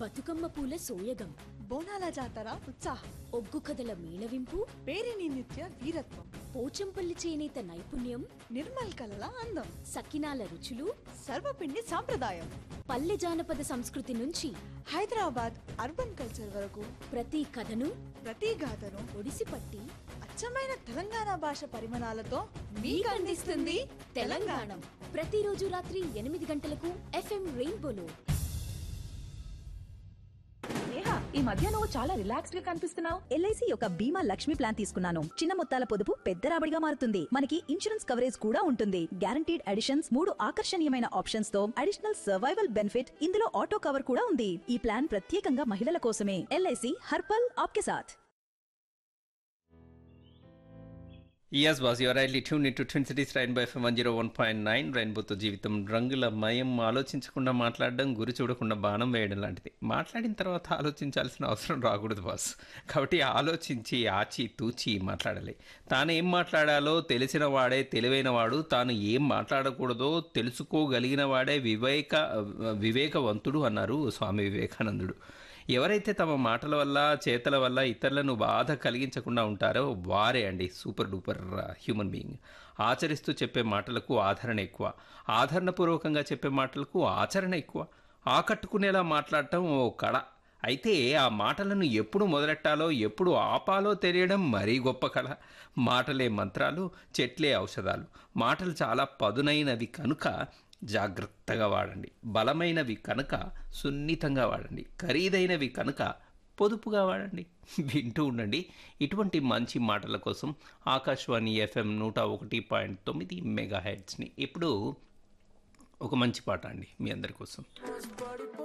బతుకమ్మ పూల సోయగం బోనాల జాతర ఉత్సాహం ఒగ్గు కథల మేళవింపు పేరిని నిత్య వీరత్వం పోచంపల్లి చేనేత నైపుణ్యం నిర్మల్ కలల అందం సకినాల రుచులు సర్వపిండి సాంప్రదాయం పల్లె జానపద సంస్కృతి నుంచి హైదరాబాద్ అర్బన్ కల్చర్ వరకు ప్రతి కథను ప్రతి గాథను ఒడిసిపట్టి అచ్చమైన తెలంగాణ భాష పరిమాణాలతో మీకు అందిస్తుంది తెలంగాణ ప్రతిరోజు రాత్రి ఎనిమిది గంటలకు ఎఫ్ఎం రెయిన్బోలో నేహా ఈ మధ్య నువ్వు చాలా రిలాక్స్డ్ గా కనిపిస్తున్నావు ఎల్ఐసి యొక్క బీమా లక్ష్మి ప్లాన్ తీసుకున్నాను చిన్న మొత్తాల పొదుపు పెద్ద రాబడిగా మారుతుంది మనకి ఇన్సూరెన్స్ కవరేజ్ కూడా ఉంటుంది గ్యారంటీడ్ అడిషన్స్ మూడు ఆకర్షణీయమైన ఆప్షన్స్ తో అడిషనల్ సర్వైవల్ బెనిఫిట్ ఇందులో ఆటో కవర్ కూడా ఉంది ఈ ప్లాన్ ప్రత్యేకంగా మహిళల కోసమే ఎల్ఐసి హర్పల్ ఆప్కే సాథ్ Yes, boss, you are rightly tuned into Twin Cities Rainbow FM 101.9 రెయిన్బోతో జీవితం రంగుల మయం ఆలోచించకుండా మాట్లాడడం గురి చూడకుండా బాణం వేయడం లాంటిది మాట్లాడిన తర్వాత ఆలోచించాల్సిన అవసరం రాకూడదు బాస్ కాబట్టి ఆలోచించి ఆచి తూచి మాట్లాడాలి తాను ఏం మాట్లాడాలో తెలిసిన వాడే తెలివైన వాడు తాను ఏం మాట్లాడకూడదో తెలుసుకోగలిగిన వాడే వివేక వివేకవంతుడు అన్నారు స్వామి వివేకానందుడు ఎవరైతే తమ మాటల వల్ల చేతల వల్ల ఇతరులను బాధ కలిగించకుండా ఉంటారో వారే అండి సూపర్ డూపర్ హ్యూమన్ బీయింగ్ ఆచరిస్తూ చెప్పే మాటలకు ఆదరణ ఎక్కువ ఆదరణపూర్వకంగా చెప్పే మాటలకు ఆచరణ ఎక్కువ ఆకట్టుకునేలా మాట్లాడటం ఓ కళ అయితే ఆ మాటలను ఎప్పుడు మొదలెట్టాలో ఎప్పుడు ఆపాలో తెలియడం మరీ గొప్ప కళ మాటలే మంత్రాలు చెట్లే ఔషధాలు మాటలు చాలా పదునైనవి కనుక జాగ్రత్తగా వాడండి బలమైనవి కనుక సున్నితంగా వాడండి ఖరీదైనవి కనుక పొదుపుగా వాడండి వింటూ ఉండండి ఇటువంటి మంచి మాటల కోసం ఆకాశవాణి ఎఫ్ఎం నూట ఒకటి పాయింట్ తొమ్మిది మెగా హెడ్స్ని ఇప్పుడు ఒక మంచి పాట అండి మీ అందరి కోసం